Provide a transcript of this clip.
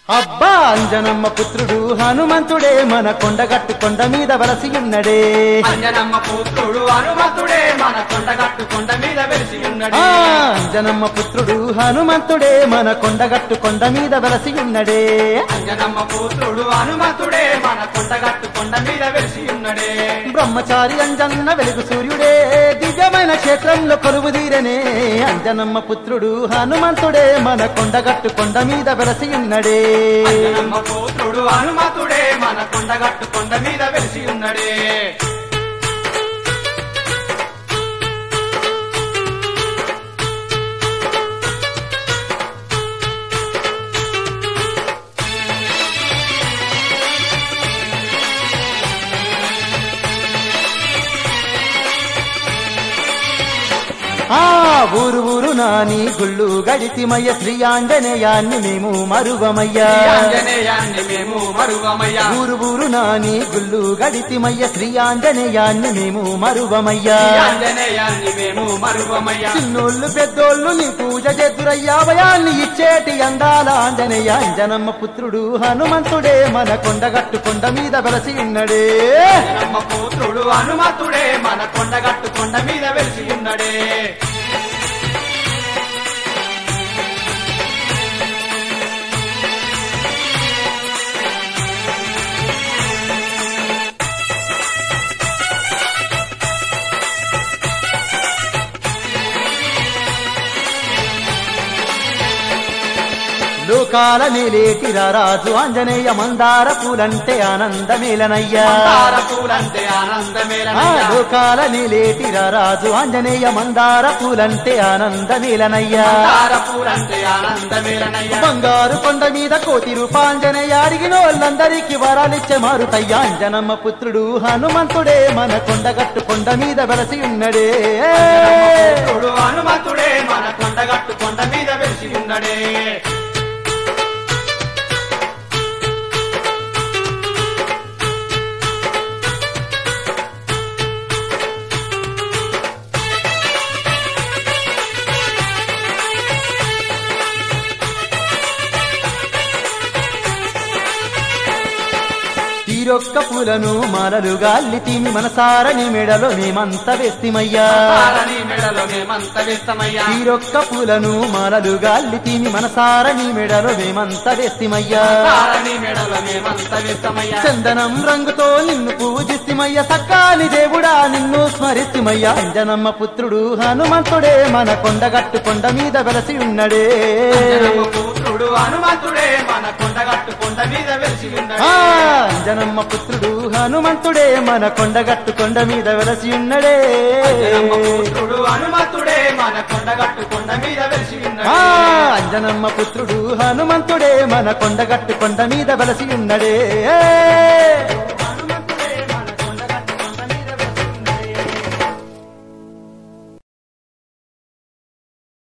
అబ్బా అంజనమ్మ పుత్రుడు హనుమంతుడే మన కొండగట్టు కొండ మీద వలసి ఉన్నడే అంజనమ్మ పుత్రుడు హనుమంతుడే మన కొండగట్టు కొండ మీద వెలిసి ఉన్నడే ఆ అంజనమ్మ పుత్రుడు హనుమంతుడే మన కొండగట్టు కొండ మీద వలసి ఉన్నడే అంజనమ్మ పుత్రుడు హనుమంతుడే మన కొండగట్టు కొండ మీద వెలిసి ఉన్నడే బ్రహ్మచారి అంజన్న వెలుగు సూర్యుడే దివ్యమైన క్షేత్రంలో కొలువు తీరనే అంజనమ్మ పుత్రుడు హనుమంతుడే మన కొండగట్టు కొండ మీద వెలసి ఉన్నడే అంజనమ్మ పుత్రుడు హనుమంతుడే మన కొండగట్టు కొండ మీద వెలిసి ఉన్నడే ఆ ఊరు ఊరు నాని గుళ్ళు గడితిమయ్య శ్రీ ఆంజనేయాన్ని మేము మరువమయ్యా ఈ ఆంజనేయాన్ని మేము మరువమయ్యా ఊరు ఊరు నాని గుళ్ళు గడితిమయ్య శ్రీ ఆంజనేయాన్ని మేము మరువమయ్యా ఈ ఆంజనేయాన్ని మేము మరువమయ్యా చిన్నోళ్ళు పెద్దోళ్ళు నీ పూజ చేతురయ్యా భయాన్ని ఇచ్చేటి అందాల ఆంజనేయ అంజనమ్మ పుత్రుడు హనుమంతుడే మన కొండగట్టు కొండ మీద వెలసి ఉన్నడే అంజనమ్మ పుత్రుడు హనుమంతుడే మన కొండగట్టు కొండ మీద వెలిసి ఉన్నడే లోకాల నేలేటి రారాజు ఆంజనేయ మందార పూలంటే ఆనందమేలనయ్యా మందార పూలంటే ఆ ఆనందమేలనయ్యా లోకాల నేలేటి రారాజు ఆంజనేయ మందార పూలంటే ఆనందమేలనయ్యా మందార పూలంటే ఆనందమేలనయ్యా బంగారు కొండ మీద కోటి రూపాంజనేయ అడిగిన వాళ్ళందరికీ వరాలిచ్చే మారుతయ్యా అంజనమ్మ పుత్రుడు హనుమంతుడే మన కొండగట్టు కొండ మీద వెలసి ఉన్నడే పుత్రుడు హనుమంతుడే మన కొండగట్టు కొండ మీద వెలిసి ఉన్నడే తీరొక్క పూలను మాలలు గాల్లి తీమి మనసారని మెడలో మేమంత వేస్తిమయ్యా తారని మెడలో మేమంత వేస్తామయ్యా తీరొక్క పూలను మాలలు గాల్లి తీమి మనసారని మెడలో మేమంత వేస్తిమయ్యా తారని మెడలో మేమంత వేస్తామయ్యా చందనం రంగుతో నిన్ను పూజిస్తిమయ్య సక్కాని దేవుడా నిన్ను స్మరిస్తిమయ్య అంజనమ్మ పుత్రుడు హనుమంతుడే మన కొండగట్టు కొండ మీద వెలసి ఉన్నడే అంజనమ్మ పుత్రుడు హనుమంతుడే మన కొండగట్టు కొండ మీద వెలిసి ఆ ఉన్నడే అంజనమ్మ పుత్రుడు హనుమంతుడే మన కొండగట్టు కొండ మీద వెలసి ఉన్నడే అంజనమ్మ పుత్రుడు హనుమంతుడే మన కొండగట్టు కొండ మీద వెలిసి ఆ ఉన్నడే అంజనమ్మ పుత్రుడు హనుమంతుడే మన కొండగట్టు కొండ మీద వెలసి ఉన్నడే